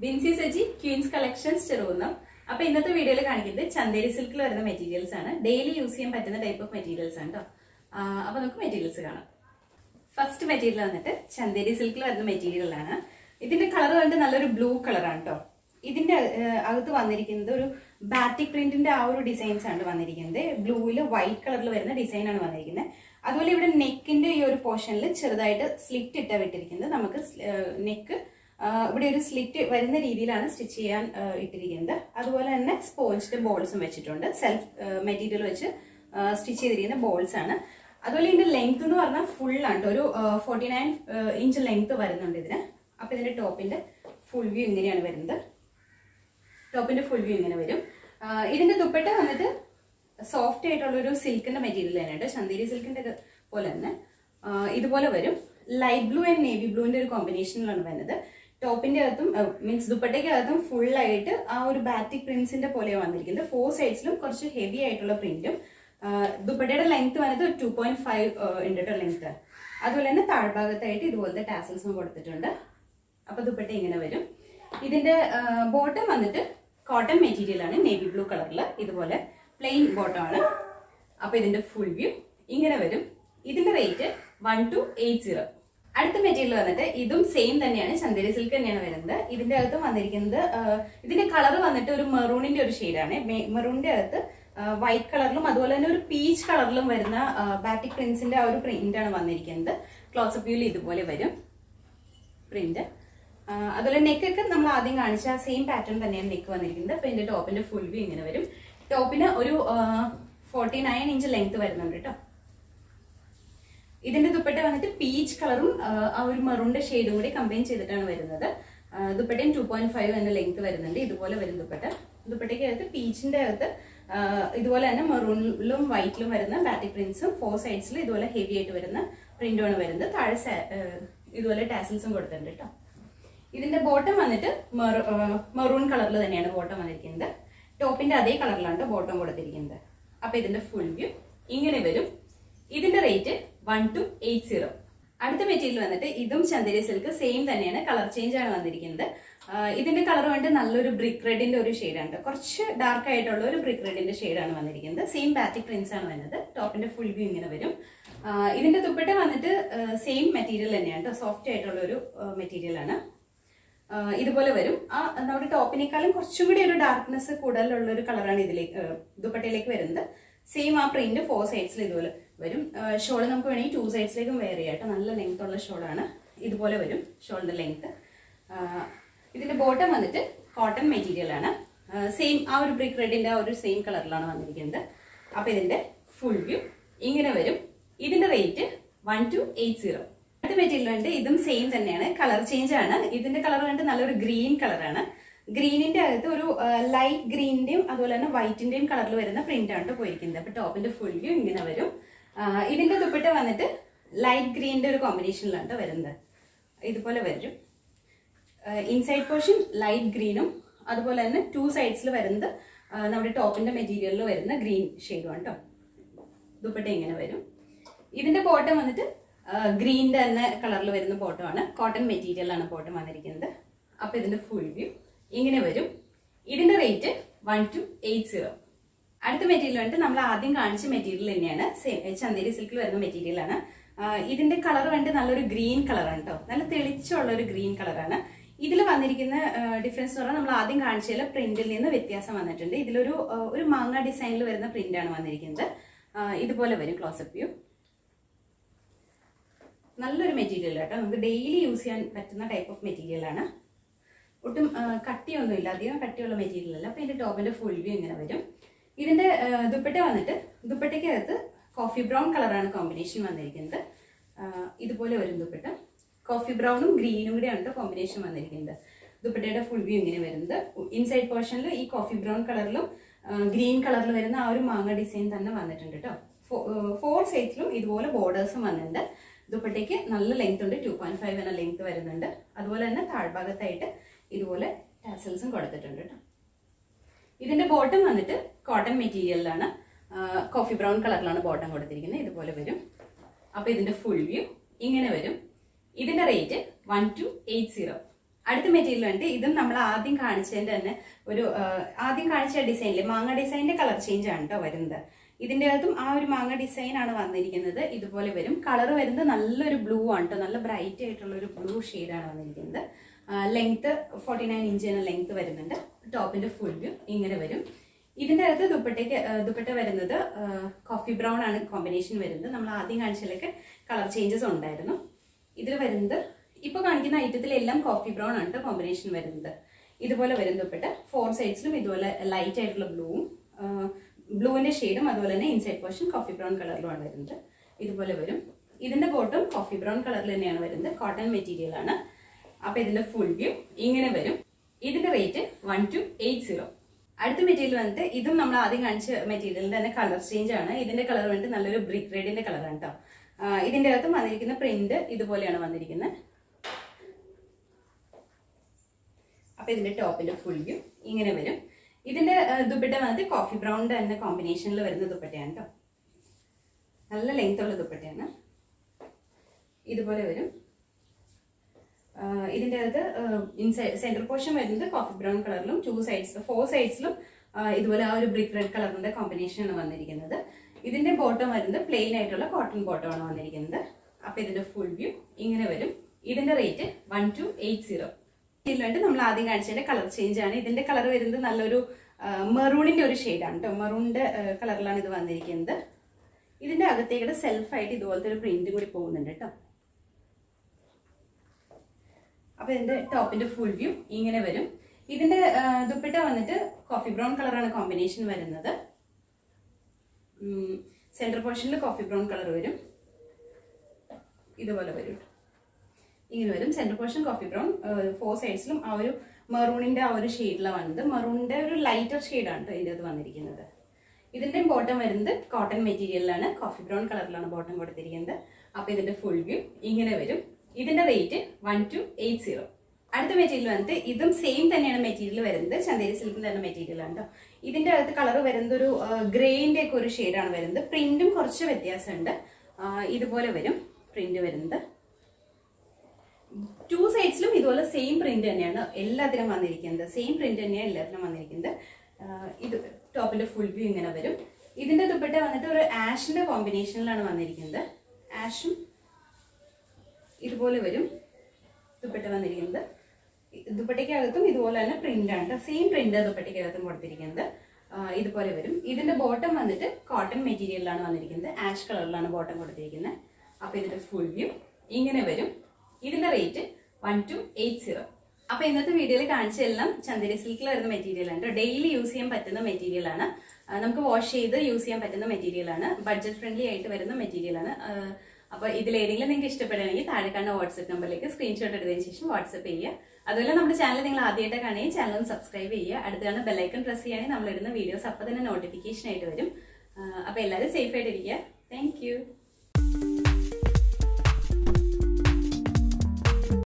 Binsi Saji Queens Collections Cherukunnam അപ്പൊ ഇന്നത്തെ വീഡിയോയിൽ കാണിക്കുന്നത് ചന്തേരി സിൽക്കിൽ വരുന്ന മെറ്റീരിയൽസ് ആണ് ഡെയിലി യൂസ് ചെയ്യാൻ പറ്റുന്ന ടൈപ്പ് ഓഫ് മെറ്റീരിയൽസ് ആണ് കേട്ടോ അപ്പൊ നമുക്ക് മെറ്റീരിയൽസ് കാണാം ഫസ്റ്റ് മെറ്റീരിയൽ വന്നിട്ട് ചന്തേരി സിൽക്കിൽ വരുന്ന മെറ്റീരിയൽ ആണ് ഇതിന്റെ കളർ വന്നിട്ട് നല്ലൊരു ബ്ലൂ കളറാണ് കേട്ടോ ഇതിന്റെ ഏഹ്, അകത്ത് വന്നിരിക്കുന്നത് ഒരു ബാറ്റിക് പ്രിന്റിന്റെ ആ ഒരു ഡിസൈൻസ് ആണ് വന്നിരിക്കുന്നത് ബ്ലൂവിൽ വൈറ്റ് കളറിൽ വരുന്ന ഡിസൈൻ ആണ് വന്നിരിക്കുന്നത് അതുപോലെ ഇവിടെ നെക്കിന്റെ ഈ ഒരു പോർഷനിൽ ചെറുതായിട്ട് സ്ലിറ്റ് ഇട്ട വിട്ടിരിക്കുന്നത് നമുക്ക് നെക്ക് ഇവിടെ ഒരു സ്ലിറ്റ് വരുന്ന രീതിയിലാണ് സ്റ്റിച്ച് ചെയ്യാൻ ആ, ഇട്ടിരിക്കുന്നത് അതുപോലെ തന്നെ സ്പോഞ്ചിന്റെ ബോൾസും വെച്ചിട്ടുണ്ട് സെൽഫ് മെറ്റീരിയൽ വെച്ച് സ്റ്റിച്ച് ചെയ്തിരിക്കുന്ന ബോൾസ് ആണ് അതുപോലെ ഇതിന്റെ ലെങ്ത് എന്ന് പറഞ്ഞാൽ ഫുൾ ആണ് ഒരു ഫോർട്ടി നയൻ ഇഞ്ച് ലെങ്ത് വരുന്നുണ്ട് ഇതിന് അപ്പൊ ഇതിന്റെ ടോപ്പിന്റെ ഫുൾ വ്യൂ ഇങ്ങനെയാണ് വരുന്നത് ടോപ്പിന്റെ ഫുൾ വ്യൂ ഇങ്ങനെ വരും ആ, ഇതിന്റെ ദുപ്പട്ട വന്നിട്ട് സോഫ്റ്റ് ആയിട്ടുള്ള ഒരു സിൽക്കിന്റെ മെറ്റീരിയൽ തന്നെ കേട്ടോ ചന്തേരി സിൽക്കിന്റെ ഒക്കെ പോലെ തന്നെ ആ, ഇതുപോലെ വരും ലൈറ്റ് ബ്ലൂ ആൻഡ് നേവി ബ്ലൂവിന്റെ ഒരു കോമ്പിനേഷനിലാണ് വരുന്നത് ടോപ്പിന്റെ അകത്തും മീൻസ് ദുപ്പട്ടയ്ക്ക് അകത്തും ഫുൾ ആയിട്ട് ആ ഒരു ബാറ്റിക് പ്രിന്റ്സിന്റെ പോലെയാണ് വന്നിരിക്കുന്നത് ഫോർ സൈഡ്സിലും കുറച്ച് ഹെവി ആയിട്ടുള്ള പ്രിന്റും ദുപ്പട്ടയുടെ ലെങ്ത് വന്നത് ടു പോയിന്റ് ഫൈവ് ഉണ്ട് കേട്ടോ ലെങ്ത് അതുപോലെ തന്നെ താഴ്ഭാഗത്തായിട്ട് ഇതുപോലത്തെ ടാസൽസും കൊടുത്തിട്ടുണ്ട് അപ്പൊ ദുപ്പട്ട ഇങ്ങനെ വരും ഇതിന്റെ ബോട്ടം വന്നിട്ട് കോട്ടൺ മെറ്റീരിയൽ ആണ് നേവി ബ്ലൂ കളറിൽ ഇതുപോലെ പ്ലെയിൻ ബോട്ടം ആണ് അപ്പൊ ഇതിന്റെ ഫുൾ വ്യൂ ഇങ്ങനെ വരും ഇതിന്റെ rate one two eight zero അടുത്ത മെറ്റീരിയൽ വന്നിട്ട് ഇതും സെയിം തന്നെയാണ് ചന്ദേരി സിൽക്ക് തന്നെയാണ് വരുന്നത് ഇതിന്റെ അകത്ത് വന്നിരിക്കുന്നത് ആ, ഇതിന്റെ കളർ വന്നിട്ട് ഒരു മെറൂണിന്റെ ഒരു ഷെയ്ഡാണ് മെറൂണിന്റെ അകത്ത് വൈറ്റ് കളറിലും അതുപോലെ തന്നെ ഒരു പീച്ച് കളറിലും വരുന്ന ബാറ്റിക് പ്രിന്റ്സിന്റെ ആ ഒരു പ്രിന്റ് ആണ് വന്നിരിക്കുന്നത് ക്ലോസപ്പ് വ്യൂല് ഇതുപോലെ വരും പ്രിന്റ് അതുപോലെ നെക്ക് ഒക്കെ നമ്മൾ ആദ്യം കാണിച്ച ആ സെയിം പാറ്റേൺ തന്നെയാണ് നെക്ക് വന്നിരിക്കുന്നത് അപ്പൊ ഇതിന്റെ ടോപ്പിന്റെ ഫുൾ വ്യൂ ഇങ്ങനെ വരും ടോപ്പിന് ഒരു ഫോർട്ടി നയൻ ഇഞ്ച് ലെങ്ത് വരുന്നുണ്ട് കേട്ടോ ഇതിന്റെ ദുപ്പട്ട വന്നിട്ട് പീച്ച് കളറും ആ ഒരു മെറൂണിന്റെ ഷെയ്ഡും കൂടി കമ്പൈൻ ചെയ്തിട്ടാണ് വരുന്നത് ആ, ദുപ്പട്ടയും ടു പോയിന്റ് ഫൈവ് എന്ന ലെങ്ത് വരുന്നുണ്ട് ഇതുപോലെ വരും ദുപ്പട്ട ദുപ്പട്ടയ്ക്ക് അകത്ത് പീച്ചിന്റെ അകത്ത് ആ, ഇതുപോലെ തന്നെ മെറൂണിലും വൈറ്റിലും വരുന്ന ബാറ്റിക് പ്രിന്റ്സും ഫോർ സൈഡ്സിലും ഇതുപോലെ ഹെവി ആയിട്ട് വരുന്ന പ്രിന്റുമാണ് വരുന്നത് താഴെ സാ- ആ, ഇതുപോലെ ടാസിൽസും കൊടുത്തിട്ടുണ്ട് കേട്ടോ ഇതിന്റെ ബോട്ടം വന്നിട്ട് മെറൂൺ കളറിൽ തന്നെയാണ് ബോട്ടം വന്നിരിക്കുന്നത് ടോപ്പിന്റെ അതേ കളറിലാണ് ബോട്ടം കൊടുത്തിരിക്കുന്നത് അപ്പൊ ഇതിന്റെ ഫുൾ വ്യൂ ഇങ്ങനെ വരും ഇതിന്റെ rate one two eight zero അടുത്ത മെറ്റീരിയൽ വന്നിട്ട് ഇതും ചന്ദേരി സിൽക്ക് സെയിം തന്നെയാണ് കളർ ചേഞ്ച് ആണ് വന്നിരിക്കുന്നത് ആ, ഇതിന്റെ കളർ വന്നിട്ട് നല്ലൊരു ബ്രിക്ക് റെഡിന്റെ ഒരു ഷെയ്ഡാണ് കുറച്ച് ഡാർക്ക് ആയിട്ടുള്ള ഒരു ബ്രിക്ക് റെഡിന്റെ ഷെയ്ഡാണ് വന്നിരിക്കുന്നത് സെയിം ബാറ്റിക് പ്രിന്റ്സ് ആണ് വരുന്നത് ടോപ്പിന്റെ ഫുൾ വ്യൂ ഇങ്ങനെ വരും ആ, ഇതിന്റെ ദുപ്പട്ട വന്നിട്ട് സെയിം മെറ്റീരിയൽ തന്നെയാണ് സോഫ്റ്റ് ആയിട്ടുള്ള ഒരു മെറ്റീരിയൽ ആണ് ആ, ഇതുപോലെ വരും ആ നമ്മുടെ ടോപ്പിനേക്കാളും കുറച്ചും കൂടി ഒരു ഡാർക്ക്നെസ് കൂടുതലുള്ള ഒരു കളറാണ് ഇതിലേക്ക് ആ, ദുപ്പട്ടയിലേക്ക് വരുന്നത് സെയിം ആ പ്രിന്റ് ഫോർ സൈഡ്സിൽ ഇതുപോലെ വരും ഷോള് നമുക്ക് വേണമെങ്കിൽ ടു സൈഡ്സിലേക്കും വെയർ ചെയ്യാം കേട്ടോ നല്ല ലെങ്ത് ഉള്ള ഷോളാണ് ഇതുപോലെ വരും ഷോളിന്റെ ലെങ്ത് ഇതിന്റെ ബോട്ടം വന്നിട്ട് കോട്ടൺ മെറ്റീരിയൽ ആണ് സെയിം ആ ഒരു ബ്രിക്ക് റെഡിന്റെ ആ ഒരു സെയിം കളറിലാണ് വന്നിരിക്കുന്നത് അപ്പൊ ഇതിന്റെ ഫുൾ വ്യൂ ഇങ്ങനെ വരും ഇതിന്റെ rate one two eight zero അടുത്ത മെറ്റീരിയൽ ഉണ്ട് ഇതും സെയിം തന്നെയാണ് കളർ ചേഞ്ച് ആണ് ഇതിന്റെ കളർ കണ്ട് നല്ലൊരു ഗ്രീൻ കളറാണ് ഗ്രീനിന്റെ അകത്ത് ഒരു ലൈറ്റ് ഗ്രീനിന്റെയും അതുപോലെ തന്നെ വൈറ്റിന്റെയും കളറിൽ വരുന്ന പ്രിന്റ് ആണ് ട്ടോ പോയിരിക്കുന്നത് അപ്പൊ ടോപ്പിന്റെ ഫുൾ വ്യൂ ഇങ്ങനെ വരും ആ, ഇതിന്റെ ദുപ്പട്ട വന്നിട്ട് ലൈറ്റ് ഗ്രീനിന്റെ ഒരു കോമ്പിനേഷനിലാണ് ട്ടോ വരുന്നത് ഇതുപോലെ വരും ഇൻസൈഡ് പോർഷൻ ലൈറ്റ് ഗ്രീനും അതുപോലെ തന്നെ ടു സൈഡ്സിൽ വരുന്നത് ആ, നമ്മുടെ ടോപ്പിന്റെ മെറ്റീരിയലിൽ വരുന്ന ഗ്രീൻ ഷെയ്ഡുമാണ് കേട്ടോ ദുപ്പട്ട ഇങ്ങനെ വരും ഇതിന്റെ ബോട്ടം വന്നിട്ട് ഗ്രീനിന്റെ തന്നെ കളറിൽ വരുന്ന ബോട്ടമാണ് കോട്ടൺ മെറ്റീരിയൽ ആണ് ബോട്ടം വന്നിരിക്കുന്നത് അപ്പൊ ഇതിന്റെ ഫുൾ വ്യൂ ഇങ്ങനെ വരും ഇതിന്റെ rate one two eight zero അടുത്ത മെറ്റീരിയൽ വന്നിട്ട് നമ്മൾ ആദ്യം കാണിച്ച മെറ്റീരിയൽ തന്നെയാണ് സേ- ചന്തേരി സിൽക്കിൽ വരുന്ന മെറ്റീരിയൽ ആണ് ആ, ഇതിന്റെ കളർ വന്നിട്ട് നല്ലൊരു ഗ്രീൻ കളറാണ് കേട്ടോ നല്ല തെളിച്ചുള്ള ഒരു ഗ്രീൻ കളറാണ് ഇതിൽ വന്നിരിക്കുന്ന ഡിഫറൻസ് എന്ന് പറഞ്ഞാൽ നമ്മൾ ആദ്യം കാണിച്ചതിൽ പ്രിന്റിൽ നിന്ന് വ്യത്യാസം വന്നിട്ടുണ്ട് ഇതിലൊരു ആ, ഒരു മാങ്ങ ഡിസൈനിൽ വരുന്ന പ്രിന്റ് ആണ് വന്നിരിക്കുന്നത് ആ, ഇതുപോലെ വരും ക്ലോസപ്പ് വ്യൂ നല്ലൊരു മെറ്റീരിയൽ കേട്ടോ നമുക്ക് ഡെയിലി യൂസ് ചെയ്യാൻ പറ്റുന്ന ടൈപ്പ് ഓഫ് മെറ്റീരിയൽ ആണ് ഒട്ടും ആ, കട്ടിയൊന്നുമില്ല അധികം കട്ടിയുള്ള മെറ്റീരിയൽ അല്ല അപ്പൊ ഇതിന്റെ ടോപ്പിന്റെ ഫുൾ വ്യൂ ഇങ്ങനെ വരും ഇതിന്റെ ആ, ദുപ്പട്ട വന്നിട്ട് ദുപ്പട്ടയ്ക്കകത്ത് കോഫി ബ്രൗൺ കളറാണ് കോമ്പിനേഷൻ വന്നിരിക്കുന്നത് ആ, ഇതുപോലെ വരും ദുപ്പട്ട കോഫി ബ്രൗണും ഗ്രീനും കൂടെയാണ് കോമ്പിനേഷൻ വന്നിരിക്കുന്നത് ദുപ്പട്ടയുടെ ഫുൾ വ്യൂ ഇങ്ങനെ വരുന്നത് ഇൻസൈഡ് പോർഷനിൽ ഈ കോഫി ബ്രൗൺ കളറിലും ഗ്രീൻ കളറിൽ വരുന്ന ആ ഒരു മാങ്ങ ഡിസൈൻ തന്നെ വന്നിട്ടുണ്ട് കേട്ടോ ഫോർ സൈഡ്സിലും ഇതുപോലെ ബോർഡേഴ്സും വന്നിട്ടുണ്ട് ദുപ്പട്ടയ്ക്ക് നല്ല ലെങ്ത് ഉണ്ട് ടു പോയിന്റ് ഫൈവ് എന്ന ലെങ്ത് വരുന്നുണ്ട് അതുപോലെ തന്നെ താഴ്ഭാഗത്തായിട്ട് ഇതുപോലെ ടാസൽസും കൊടുത്തിട്ടുണ്ട് കേട്ടോ ഇതിന്റെ ബോട്ടം വന്നിട്ട് കോട്ടൺ മെറ്റീരിയലിലാണ് കോഫി ബ്രൗൺ കളറിലാണ് ബോട്ടം കൊടുത്തിരിക്കുന്നത് ഇതുപോലെ വരും അപ്പൊ ഇതിന്റെ ഫുൾ വ്യൂ ഇങ്ങനെ വരും ഇതിന്റെ rate one two eight zero അടുത്ത മെറ്റീരിയൽ ഉണ്ട് ഇതും നമ്മൾ ആദ്യം കാണിച്ചതിന്റെ തന്നെ ഒരു ആ, ആദ്യം കാണിച്ച ഡിസൈനിൽ മാങ്ങ ഡിസൈനിന്റെ കളർ ചേഞ്ച് ആണ് കേട്ടോ വരുന്നത് ഇതിന്റെ അകത്തും ആ ഒരു മാങ്ങ ഡിസൈൻ ആണ് വന്നിരിക്കുന്നത് ഇതുപോലെ വരും കളർ വരുന്നത് നല്ലൊരു ബ്ലൂ ആണ് കേട്ടോ നല്ല ബ്രൈറ്റ് ആയിട്ടുള്ള ഒരു ബ്ലൂ ആണ് വന്നിരിക്കുന്നത് ലെങ്ത് ഫോർട്ടി നയൻ ഇഞ്ചിന് ലെങ്ത് വരുന്നുണ്ട് ടോപ്പിന്റെ ഫുൾ വ്യൂ ഇങ്ങനെ വരും ഇതിന്റെ അകത്ത് ദുപ്പട്ടയ്ക്ക് ആ, ദുപ്പട്ട വരുന്നത് കോഫി ബ്രൗൺ ആണ് കോമ്പിനേഷൻ വരുന്നത് നമ്മൾ ആദ്യം കാണിച്ചതിലൊക്കെ കളർ ചേഞ്ചസ് ഉണ്ടായിരുന്നു ഇതിൽ വരുന്നത് ഇപ്പൊ കാണിക്കുന്ന ഐറ്റത്തിലെല്ലാം കോഫി ബ്രൗൺ ആണ് കോമ്പിനേഷൻ വരുന്നത് ഇതുപോലെ വരും ദുപ്പട്ട ഫോർ സൈഡ്സിലും ഇതുപോലെ ലൈറ്റ് ആയിട്ടുള്ള ബ്ലൂവും ബ്ലൂവിന്റെ ഷെയ്ഡും അതുപോലെ തന്നെ ഇൻസൈഡ് പോർഷൻ കോഫി ബ്രൗൺ കളറിലുമാണ് വരുന്നത് ഇതുപോലെ വരും ഇതിന്റെ ബോട്ടം കോഫി ബ്രൗൺ കളറിൽ തന്നെയാണ് വരുന്നത് കോട്ടൺ മെറ്റീരിയൽ ആണ് അപ്പൊ ഇതിന്റെ ഫുൾ വ്യൂ ഇങ്ങനെ വരും ഇതിന്റെ rate one two eight zero അടുത്ത മെറ്റീരിയൽ വന്നിട്ട് ഇതും നമ്മൾ ആദ്യം കാണിച്ച മെറ്റീരിയലിന്റെ തന്നെ കളർ ചേഞ്ച് ആണ് ഇതിന്റെ കളർ വന്നിട്ട് നല്ലൊരു ബ്രിക്ക് റെഡിന്റെ കളറാണ് കേട്ടോ ഇതിന്റെ അകത്ത് വന്നിരിക്കുന്ന പ്രിന്റ് ഇതുപോലെയാണ് വന്നിരിക്കുന്നത് അപ്പൊ ഇതിന്റെ ടോപ്പിന്റെ ഫുൾ വ്യൂ ഇങ്ങനെ വരും ഇതിന്റെ ആ, ദുപ്പട്ട വന്നിട്ട് കോഫി ബ്രൗണിന്റെ തന്നെ കോമ്പിനേഷനിൽ വരുന്ന ദുപ്പട്ടയാണ് കേട്ടോ നല്ല ലെങ്ത് ഉള്ള ദുപ്പട്ടയാണ് ഇതുപോലെ വരും ആ, ഇതിന്റെ അകത്ത് ഇൻസൈഡ് സെന്റർ പോർഷൻ വരുന്നത് കോഫി ബ്രൗൺ കളറിലും ടു സൈഡ്സ് ഫോർ സൈഡ്സിലും ഇതുപോലെ ആ ഒരു ബ്രിക്ക് റെഡ് കളറിന്റെ കോമ്പിനേഷനാണ് വന്നിരിക്കുന്നത് ഇതിന്റെ ബോട്ടം വരുന്നത് പ്ലെയിൻ ആയിട്ടുള്ള കോട്ടൺ ബോട്ടം ആണ് വന്നിരിക്കുന്നത് അപ്പൊ ഇതിന്റെ ഫുൾ വ്യൂ ഇങ്ങനെ വരും ഇതിന്റെ rate one two eight zero ഇതിലുണ്ട് നമ്മൾ ആദ്യം കാണിച്ചതിന്റെ കളർ ചേഞ്ച് ആണ് ഇതിന്റെ കളർ വരുന്നത് നല്ലൊരു മെറൂണിന്റെ ഒരു ഷെയ്ഡാണ് കേട്ടോ മെറൂണിന്റെ കളറിലാണ് ഇത് വന്നിരിക്കുന്നത് ഇതിന്റെ അകത്തേക്കൂടെ സെൽഫായിട്ട് ഇതുപോലത്തെ ഒരു പ്രിന്റ് കൂടി പോകുന്നുണ്ട് കേട്ടോ അപ്പൊ ഇതിന്റെ ടോപ്പിന്റെ ഫുൾ വ്യൂ ഇങ്ങനെ വരും ഇതിന്റെ ആ, ദുപ്പട്ട വന്നിട്ട് കോഫി ബ്രൗൺ കളറാണ് കോമ്പിനേഷൻ വരുന്നത് സെന്റർ പോർഷനിൽ കോഫി ബ്രൗൺ കളർ വരും ഇതുപോലെ വരും ഇങ്ങനെ വരും centre portion coffee brown four സൈഡ്സിലും ആ ഒരു മെറൂണിന്റെ ആ ഒരു ഷെയ്ഡിലാണ് വന്നത് മെറൂണിന്റെ ഒരു ലൈറ്റർ ഷെയ്ഡാണ് കേട്ടോ ഇതിന്റെ അത് വന്നിരിക്കുന്നത് ഇതിന്റെ ബോട്ടം വരുന്നത് കോട്ടൺ മെറ്റീരിയലിലാണ് കോഫി ബ്രൗൺ കളറിലാണ് ബോട്ടം കൊടുത്തിരിക്കുന്നത് അപ്പൊ ഇതിന്റെ ഫുൾ വ്യൂ ഇങ്ങനെ വരും ഇതിന്റെ rate one two eight zero അടുത്ത മെറ്റീരിയൽ വന്നിട്ട് ഇതും സെയിം തന്നെയാണ് മെറ്റീരിയൽ വരുന്നത് ചന്തേരി സിൽക്കിന്റെ തന്നെ മെറ്റീരിയൽ ആണ് കേട്ടോ ഇതിന്റെ അകത്ത് കളർ വരുന്നത് ഒരു ഗ്രേന്റെ ഒക്കെ ഒരു ഷെയ്ഡാണ് വരുന്നത് പ്രിന്റും കുറച്ച് വ്യത്യാസമുണ്ട് ആ, ഇതുപോലെ വരും പ്രിന്റ് വരുന്നത് ടു സൈഡ്സിലും ഇതുപോലെ സെയിം പ്രിന്റ് തന്നെയാണ് എല്ലാത്തിനും വന്നിരിക്കുന്നത് സെയിം പ്രിന്റ് തന്നെയാണ് എല്ലാത്തിനും വന്നിരിക്കുന്നത് ആഹ് ഇത് ടോപ്പിന്റെ ഫുൾ വ്യൂ ഇങ്ങനെ വരും ഇതിന്റെ ദുപ്പട്ട വന്നിട്ട് ഒരു ആഷിന്റെ കോമ്പിനേഷനിലാണ് വന്നിരിക്കുന്നത് ആഷും ഇതുപോലെ വരും ദുപ്പട്ട വന്നിരിക്കുന്നത് ദുപ്പട്ടയ്ക്കകത്തും ഇതുപോലെ തന്നെ പ്രിന്റ് ആണ് സെയിം പ്രിന്റ് ദുപ്പട്ടയ്ക്കകത്തും കൊടുത്തിരിക്കുന്നത് ആഹ് ഇതുപോലെ വരും ഇതിന്റെ ബോട്ടം വന്നിട്ട് കോട്ടൺ മെറ്റീരിയലിലാണ് വന്നിരിക്കുന്നത് ആഷ് കളറിലാണ് ബോട്ടം കൊടുത്തിരിക്കുന്നത് അപ്പൊ ഇതിന്റെ ഫുൾ വ്യൂ ഇങ്ങനെ വരും ഇതിന്റെ rate one two eight zero അപ്പൊ ഇന്നത്തെ വീഡിയോയിൽ കാണിച്ചതെല്ലാം ചന്ദേരി സിൽക്കിൽ വരുന്ന മെറ്റീരിയൽ ആണ് ഡെയിലി യൂസ് ചെയ്യാൻ പറ്റുന്ന മെറ്റീരിയൽ ആണ് ആ, നമുക്ക് വാഷ് ചെയ്ത് യൂസ് ചെയ്യാൻ പറ്റുന്ന മെറ്റീരിയൽ ആണ് ബഡ്ജറ്റ് ഫ്രണ്ട്ലി ആയിട്ട് വരുന്ന മെറ്റീരിയൽ ആണ് ആ, അപ്പൊ ഇതിൽ ഏതെങ്കിലും നിങ്ങൾക്ക് ഇഷ്ടപ്പെടുകയാണെങ്കിൽ താഴെ കാണുന്ന വാട്സ്ആപ്പ് നമ്പറിലേക്ക് സ്ക്രീൻഷോട്ട് എടുത്തതിന് ശേഷം വാട്സ്ആപ്പ് ചെയ്യുക അതുപോലെ നമ്മുടെ ചാനൽ നിങ്ങൾ ആദ്യമായിട്ട് കാണുകയും ചാനൽ ഒന്ന് സബ്സ്ക്രൈബ് ചെയ്യുക അടുത്താണ് ബെല്ലൈക്കൺ പ്രസ് ചെയ്യുകയാണെങ്കിൽ നമ്മൾ ഇടുന്ന വീഡിയോസ് അപ്പൊ തന്നെ നോട്ടിഫിക്കേഷൻ ആയിട്ട് വരും ആ, അപ്പൊ എല്ലാവരും സേഫ് ആയിട്ടിരിക്കുക താങ്ക് യു